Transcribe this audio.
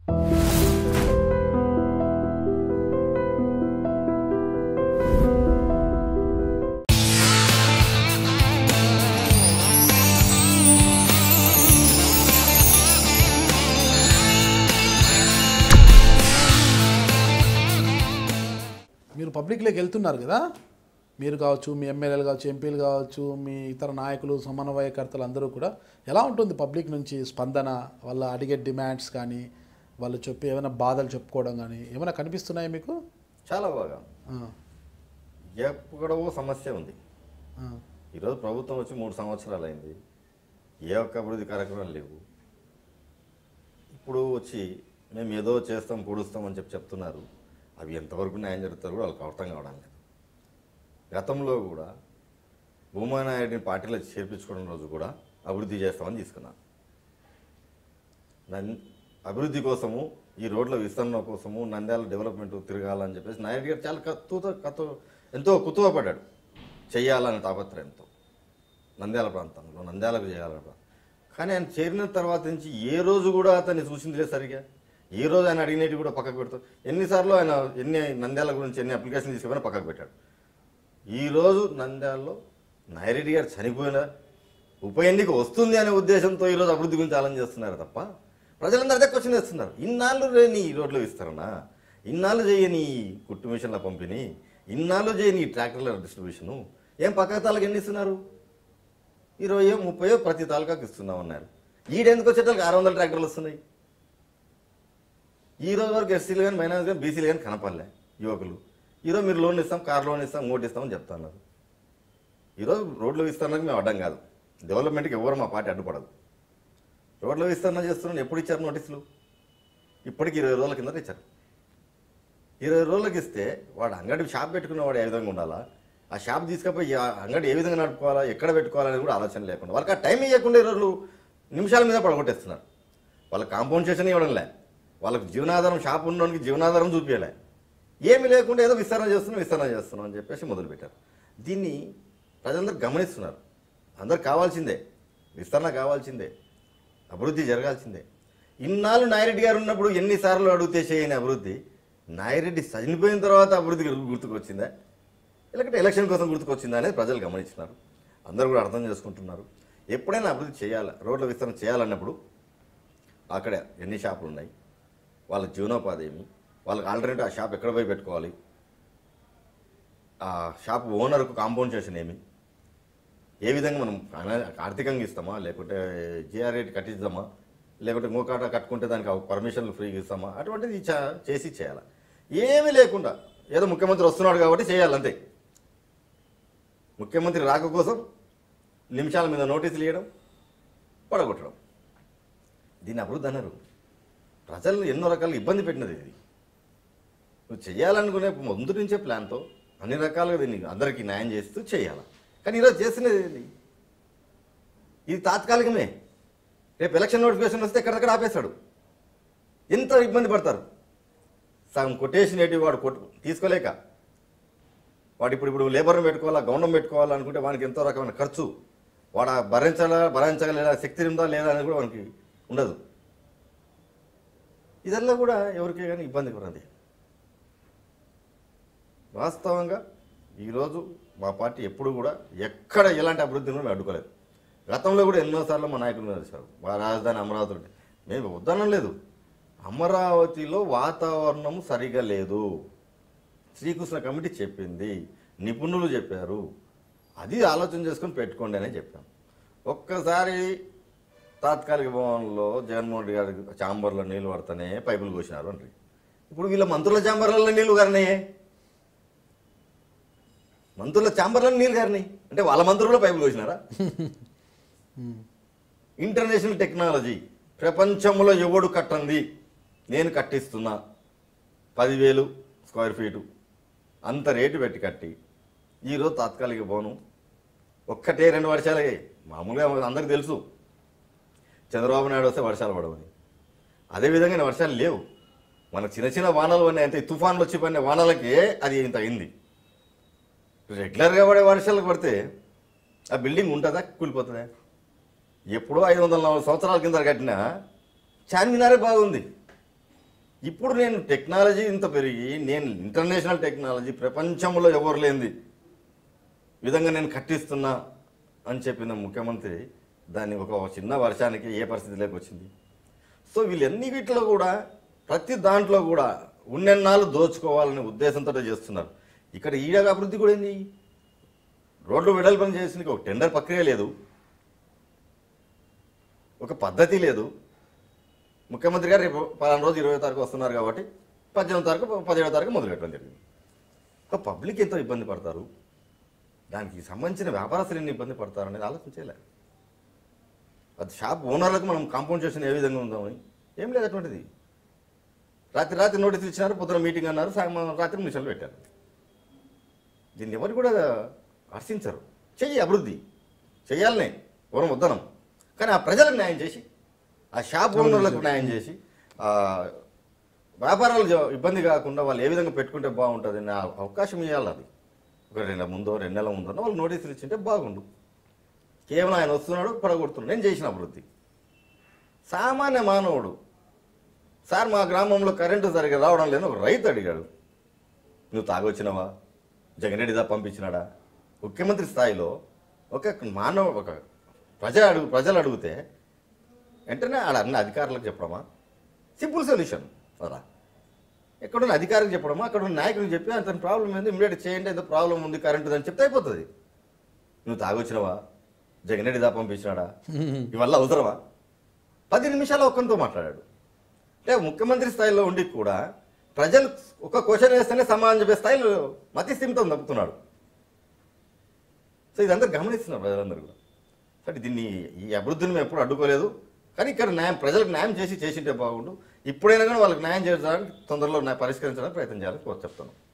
మీరు పబ్లిక్లోకి వెళ్తున్నారు కదా మీరు కావచ్చు మీ ఎమ్మెల్యేలు కావచ్చు ఎంపీలు కావచ్చు మీ ఇతర నాయకులు సమన్వయకర్తలు అందరూ కూడా ఎలా ఉంటుంది పబ్లిక్ నుంచి స్పందన వాళ్ళ అడిగే డిమాండ్స్ కానీ వాళ్ళు చెప్పి ఏమైనా బాధలు చెప్పుకోవడం కానీ ఏమైనా కనిపిస్తున్నాయా మీకు చాలా బాగా ఆ, ఎక్కడో సమస్య ఉంది ఆ, ఈరోజు ప్రభుత్వం వచ్చి మూడు సంవత్సరాలు అయింది ఏ ఒక్క అభివృద్ధి కార్యక్రమాలు లేవు ఇప్పుడు వచ్చి మేము ఏదో చేస్తాం పొడుస్తాం అని చెప్పి చెప్తున్నారు అవి ఎంతవరకు న్యాయం జరుగుతారో కూడా వాళ్ళకి అర్థం కావడం లేదు గతంలో కూడా భూమానాయుడిని పార్టీలో చేర్పించుకోవడం రోజు కూడా అభివృద్ధి చేస్తామని తీసుకున్నాను నన్ అభివృద్ధి కోసము ఈ రోడ్ల విస్తరణ కోసము నంద్యాల డెవలప్మెంట్ తిరగాలని చెప్పేసి నాయుడు గారు చాలా కత్తుత కత్తు ఎంతో కుతూహపడ్డాడు చెయ్యాలనే తాపత్రయంతో నంద్యాల ప్రాంతంలో నంద్యాలకు చేయాలని ప్రా- కానీ ఆయన చేరిన తర్వాత నుంచి ఏ రోజు కూడా అతన్ని చూసింది లేదు సరిగా ఏ రోజు ఆయన అడిగినట్టు కూడా పక్కకు పెడతాడు ఎన్నిసార్లు ఆయన ఎన్ని నంద్యాల గురించి ఎన్ని అప్లికేషన్లు తీసుకుపోయినా పక్కకు పెట్టాడు ఈరోజు నంద్యాలలో నాయిరెడ్డి గారు చనిపోయిన ఉప ఎన్నిక వస్తుంది అనే ఉద్దేశంతో ఈరోజు అభివృద్ధి గురించి ఆలోచన చేస్తున్నారు తప్ప ప్రజలందరూ అదే క్వశ్చన్ చేస్తున్నారు ఇన్నాళ్ళు రేని ఈ రోడ్లు ఇస్తారనా ఇన్నాళ్ళు చేయని ఈ కుట్టు మిషన్ల పంపిణీ ఇన్నాళ్ళు చేయని ఈ ట్రాక్టర్ల డిస్ట్రిబ్యూషను ఏం పక్క తాలకు ఎన్ని ఇస్తున్నారు ఇరవయో ముప్పయో ప్రతి తాలూకాకి ఇస్తున్నాం అన్నారు ఈడెందుకు వచ్చేటోళ్ళకి ఆరు వందల ట్రాక్టర్లు వస్తున్నాయి ఈ రోజు వరకు ఎస్సీలు కానీ మైనార్స్ కానీ బీసీలు కానీ కనపడలే యువకులు ఈరోజు మీరు లోన్ ఇస్తాం కార్ లోన్ ఇస్తాం ఓటు ఇస్తామని చెప్తున్నారు ఈరోజు రోడ్లు విస్తరణకు మేము అడ్డం కాదు డెవలప్మెంట్కి ఎవరు మా పార్టీ అడ్డుపడదు రోడ్ల విస్తరణ చేస్తున్నాను ఎప్పుడు ఇచ్చారు నోటీసులు ఇప్పటికి ఇరవై రోజుల కింద ఇచ్చారు ఇరవై రోజులకి ఇస్తే వాడు అంగడి షాప్ పెట్టుకున్నవాడు ఏ విధంగా ఉండాలా ఆ షాప్ తీసుకపోయి ఆ అంగడి ఏ విధంగా నడుపుకోవాలా ఎక్కడ పెట్టుకోవాలని కూడా ఆలోచన లేకుండా వాళ్ళకి ఆ టైం ఇవ్వకుండా ఈ రోజులు నిమిషాల మీద పడగొట్టేస్తున్నారు వాళ్ళకి కాంపౌండేషన్ ఇవ్వడం లే వాళ్ళకి జీవనాధారం షాప్ ఉన్నోనికి జీవనాధారం చూపించలే ఏమి లేకుండా ఏదో విస్తరణ చేస్తున్నాం విస్తరణ చేస్తున్నాం అని చెప్పేసి మొదలుపెట్టారు దీన్ని ప్రజలందరూ గమనిస్తున్నారు అందరు కావాల్సిందే విస్తరణ కావాల్సిందే అభివృద్ధి జరగాల్సిందే ఇన్నాళ్ళు నాయిరెడ్డి గారు ఉన్నప్పుడు ఎన్నిసార్లు అడిగితే చేయని అభివృద్ధి నాయిరెడ్డి చనిపోయిన తర్వాత అభివృద్ధి గుర్తుకొచ్చిందా లేకపోతే ఎలక్షన్ కోసం గుర్తుకొచ్చిందా అనేది ప్రజలు గమనించినారు అందరూ కూడా అర్థం చేసుకుంటున్నారు ఎప్పుడైనా అభివృద్ధి చేయాలి రోడ్ల విస్తరణ చేయాలన్నప్పుడు అక్కడ ఎన్ని షాపులు ఉన్నాయి వాళ్ళ జీవనోపాధి ఏమి వాళ్ళకి ఆల్టర్నేటివ్ ఆ షాప్ ఎక్కడ పోయి పెట్టుకోవాలి ఆ షాప్ ఓనర్కు కాంపౌండేషన్ ఏమి ఏ విధంగా మనం ఫైనా- ఆర్థికంగా ఇస్తామా లేకుంటే జిఆర్ రేట్ కట్టిద్దామా లేకుంటే ఇంకొకట కట్టుకుంటే దానికి పర్మిషన్లు ఫ్రీగా ఇస్తామా అటువంటిది చా- చేసి చేయాలి ఏమీ లేకుండా ఏదో ముఖ్యమంత్రి వస్తున్నాడు కాబట్టి చేయాలి అంతే ముఖ్యమంత్రి రాక కోసం నిమిషాల మీద నోటీసులు ఇవ్వడం పడగొట్టడం దీన్ని అభివృద్ధి అన్నారు ప్రజలను ఎన్నో రకాల ఇబ్బంది పెట్టినది ఇది నువ్వు చేయాలనుకునే ముందు నుంచే ప్లాన్తో అన్ని రకాలుగా దీన్ని అందరికీ న్యాయం చేస్తూ చేయాలి కానీ ఈరోజు చేసినది ఏంది? ఇది తాత్కాలికమే రేపు ఎలక్షన్ నోటిఫికేషన్ వస్తే ఎక్కడెక్కడ ఆపేస్తాడు ఎంత ఇబ్బంది పడతారు సగం కొటేషన్ ఏంటి వాడు కొట్టు తీసుకోలేక వాడు ఇప్పుడు ఇప్పుడు లేబర్ని పెట్టుకోవాలా గౌండం పెట్టుకోవాలనుకుంటే వానికి ఎంతో రకమైన ఖర్చు వాడు ఆ భరించాలా భరించగల శక్తి ఉందా లేదా అనేది కూడా వానికి ఉండదు ఇదల్లా కూడా ఎవరికే కానీ ఇబ్బంది ఉన్నది వాస్తవంగా ఈరోజు మా పార్టీ ఎప్పుడు కూడా ఎక్కడ ఎలాంటి అభివృద్ధిని కూడా మేము అడ్డుకోలేదు గతంలో కూడా ఎన్నోసార్లు మా నాయకులు కలిశారు మా రాజధాని అమరావతి ఉంటే మేము వద్దనం లేదు అమరావతిలో వాతావరణం సరిగా లేదు శ్రీకృష్ణ కమిటీ చెప్పింది నిపుణులు చెప్పారు అది ఆలోచన చేసుకొని పెట్టుకోండి అని చెప్పాం ఒక్కసారి తాత్కాలిక భవన్లో జగన్మోహన్ రెడ్డి గారి ఛాంబర్లో నీళ్ళు పడతానే పైపులు కోసినారు అంటారు ఇప్పుడు వీళ్ళ మంత్రుల ఛాంబర్లలో నీళ్లు గారినాయే మంత్రుల ఛాంబర్లో నీళ్ళు గారినాయి అంటే వాళ్ళ మంత్రుల్లో పైపులు కోసినారా ఇంటర్నేషనల్ టెక్నాలజీ ప్రపంచంలో ఎవడు కట్టంది నేను కట్టిస్తున్నా పదివేలు స్క్వేర్ ఫీటు అంత రేటు పెట్టి కట్టి ఈరోజు తాత్కాలిక భవనం ఒక్కటే రెండు వర్షాలే మామూలుగా అందరికి తెలుసు చంద్రబాబు నాయుడు వస్తే వర్షాలు పడవని అదేవిధంగా వర్షాలు లేవు మనకు చిన్న చిన్న వానలు ఉన్నాయి అంటే తుఫాన్లు వచ్చి పడిన వానలకే అది ఇంత అయింది రెగ్యులర్గా పడే వర్షాలకు పడితే ఆ బిల్డింగ్ ఉంటుందా కూలిపోతుందా ఎప్పుడో ఐదు వందల నలభై సంవత్సరాల కింద కట్టిన చార్మినారే బాగుంది ఇప్పుడు నేను టెక్నాలజీ ఇంత పెరిగి నేను ఇంటర్నేషనల్ టెక్నాలజీ ప్రపంచంలో ఎవరు లేనిది విధంగా నేను కట్టిస్తున్నా అని చెప్పిన ముఖ్యమంత్రి దాన్ని ఒక చిన్న వర్షానికి ఏ పరిస్థితిలోకి వచ్చింది సో వీళ్ళన్ని వీటిలో కూడా ప్రతి దాంట్లో కూడా ఉన్నెన్నాళ్ళు దోచుకోవాలనే ఉద్దేశంతో చేస్తున్నారు ఇక్కడ ఈ అభివృద్ధి కూడా ఏంది రోడ్లు వెడల్పని చేసిన ఒక టెండర్ ప్రక్రియ లేదు ఒక పద్ధతి లేదు ముఖ్యమంత్రి గారు రేపు పలానా రోజు ఇరవై తారీఖు వస్తున్నారు కాబట్టి పద్దెనిమిది తారీఖు పదిహేడో తారీఖు మొదలు పెట్టడం జరిగింది సో పబ్లిక్ ఎంతో ఇబ్బంది పడతారు దానికి సంబంధించిన వ్యాపారస్తులు ఎన్ని ఇబ్బంది పడతారు అనేది ఆలోచించేలే అది షాప్ ఓనర్లకు మనం కాంపౌండ్ చేసిన ఏ విధంగా ఉందామని ఏం లేదు అటువంటిది రాత్రి రాత్రి నోటీసులు ఇచ్చినారు పొద్దున మీటింగ్ అన్నారు సాయంత్రం రాత్రి నిమిషాలు పెట్టారు దీన్ని ఎవరు కూడా హర్షించరు చెయ్యి అభివృద్ధి చెయ్యాలనే పూర్వం వద్దనం కానీ ఆ ప్రజలకు న్యాయం చేసి ఆ షాప్ ఓనర్లకు న్యాయం చేసి ఆ వ్యాపారాలు జ- ఇబ్బంది కాకుండా వాళ్ళు ఏ విధంగా పెట్టుకుంటే బాగుంటుంది అనే అవకాశం ఇవ్వాలి అది ఒక రెండు నెలల ముందో రెండు నెలల ముందో వాళ్ళు నోటీసులు ఇచ్చింటే బాగుండు కేవలం ఆయన వస్తున్నాడు పడగొడుతున్నాడు నేను చేసిన అభివృద్ధి సామాన్య మానవుడు సార్ మా గ్రామంలో కరెంటు సరిగ్గా రావడం లేదు ఒక రైతు అడిగాడు నువ్వు తాగొచ్చినవా జగన్ రెడ్డి దా పంపించినాడా ముఖ్యమంత్రి స్థాయిలో ఒక మానవ ఒక ప్రజ అడుగు ప్రజలు అడిగితే వెంటనే ఆడ అన్ని అధికారులకు చెప్పడమా సింపుల్ సొల్యూషన్ అలా ఎక్కడున్న అధికారికి చెప్పడమా అక్కడ ఉన్న నాయకుడికి చెప్పి అతని ప్రాబ్లం ఏంది ఇమీడియట్ చేయండి ఏదో ప్రాబ్లం ఉంది కరెంటు అని చెప్తే అయిపోతుంది నువ్వు తాగొచ్చినవా జగన్ రెడ్డి దా పంపించినాడా ఇవల్ల అవసరమా పది నిమిషాలు ఒక్కరితో మాట్లాడాడు అంటే ముఖ్యమంత్రి స్థాయిలో ఉండి కూడా ప్రజలు ఒక క్వశ్చన్ వేస్తేనే సమాధానం చెప్పే స్థాయిలో మతి స్థిమితం తప్పుతున్నాడు సో ఇదంతా గమనిస్తున్నారు ప్రజలందరూ కూడా కాబట్టి దీన్ని ఈ అభివృద్ధిని మేము ఎప్పుడు అడ్డుకోలేదు కానీ ఇక్కడ న్యాయం ప్రజలకు న్యాయం చేసి చేసింటే బాగుండు ఇప్పుడైనా కానీ వాళ్ళకి న్యాయం చేయడానికి తొందరలో న్యాయ- పరిష్కరించడానికి ప్రయత్నం చేయాలని కోరు చెప్తాను